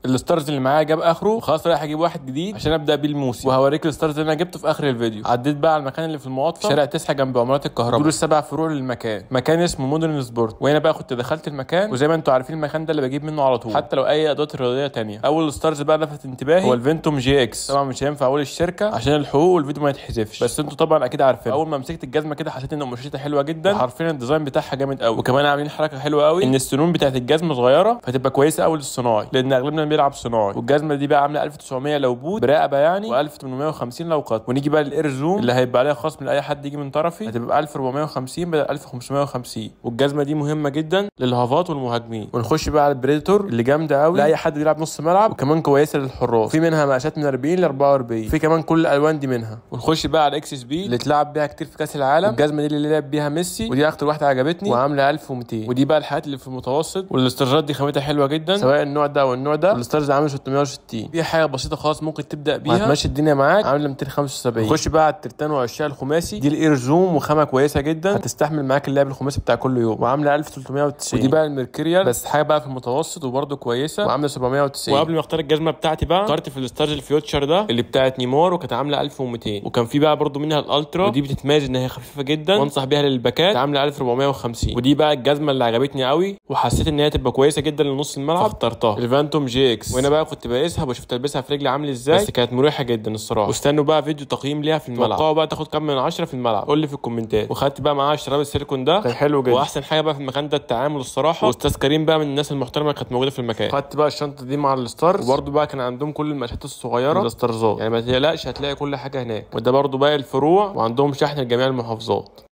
الستارز اللي معايا جاب اخره وخلاص رايح اجيب واحد جديد عشان ابدا بيه الموسم وهوريك الستارز اللي انا جبته في اخر الفيديو عديت بقى على المكان اللي في المواطفه شارع تسعة جنب عمارات الكهرباء دول السبع فروع للمكان مكان اسمه مودرن سبورت وهنا بقى كنت دخلت المكان وزي ما انتم عارفين المكان ده اللي بجيب منه على طول حتى لو اي ادوات رياضيه تانية اول ستارز بقى لفت انتباهي هو الفينتوم جي اكس طبعا مش هينفع اقول الشركه عشان الحقوق والفيديو ما يتحذفش بس انتوا طبعا اكيد عارفين اول ما مسكت الجزمه كده حسيت ان قماشتها حلوه جدا وحرفيا الديزاين بتاعها جامد قوي وكمان عاملين حركه حلوه قوي ان السنون بتاعت الجزمه صغيره فتبقى كويسه قوي للصناعي لان اغلبنا بيلعب صناعي والجزمه دي بقى عامله 1900 لو بوت برقبه يعني و1850 لو قط ونيجي بقى للاير زوم اللي هيبقى عليها خصم لاي حد يجي من طرفي هتبقى 1450 بدل 1550 والجزمه دي مهمه جدا للهافات والمهاجمين ونخش بقى على البريدتور اللي جامده قوي لاي حد بيلعب نص ملعب وكمان كويسه للحراس في منها مقاسات من 40 ل 44 في كمان كل الالوان دي منها ونخش بقى على الاكس اس بي اللي اتلعب بيها كتير في كاس العالم الجزمه دي اللي لعب بيها ميسي ودي اكتر واحده عجبتني وعامله 1200 ودي بقى الحاجات اللي في المتوسط والاسترجات دي خامتها حلوه جدا سواء النوع ده او النوع ده الاسترز عامل 660 في حاجه بسيطه خالص ممكن تبدا بيها هتمشي الدنيا معاك عامله 275 نخش بقى على الترتان وعشاء الخماسي دي الاير زوم وخامه كويسه جدا هتستحمل معاك اللعب الخماسي بتاع كل يوم وعامله 1390 ودي بقى الميركوريال بس حاجه بقى في المتوسط وبرده كويسه وعامله 790 وقبل ما اختار الجزمه بتاعتي بقى اخترت في الستارز الفيوتشر ده اللي بتاعت نيمار وكانت عامله 1200 وكان في بقى برده منها الالترا ودي بتتميز ان هي خفيفه جدا وانصح بيها للباكات عامله 1450 ودي بقى الجزمه اللي عجبتني قوي وحسيت ان هي تبقى كويسه جدا لنص الملعب فاخترتها الفانتوم جي اكس وهنا بقى كنت بقيسها وشفت البسها في رجلي عامل ازاي بس كانت مريحه جدا الصراحه واستنوا بقى فيديو تقييم ليها في الملعب توقعوا بقى تاخد كام من 10 في الملعب قول لي في الكومنتات وخدت بقى معاها الشراب السيليكون ده كان حلو جدا واحسن حاجه بقى في المكان ده التعامل الصراحه واستاذ كريم بقى من الناس المحترمه اللي كانت موجوده في المكان خدت بقى الشنطه دي مع الستارز وبرده بقى كان عندهم كل المقاسات الصغيره الستارزات يعني ما تقلقش هتلاقي كل حاجه هناك وده برده باقي الفروع وعندهم شحن لجميع المحافظات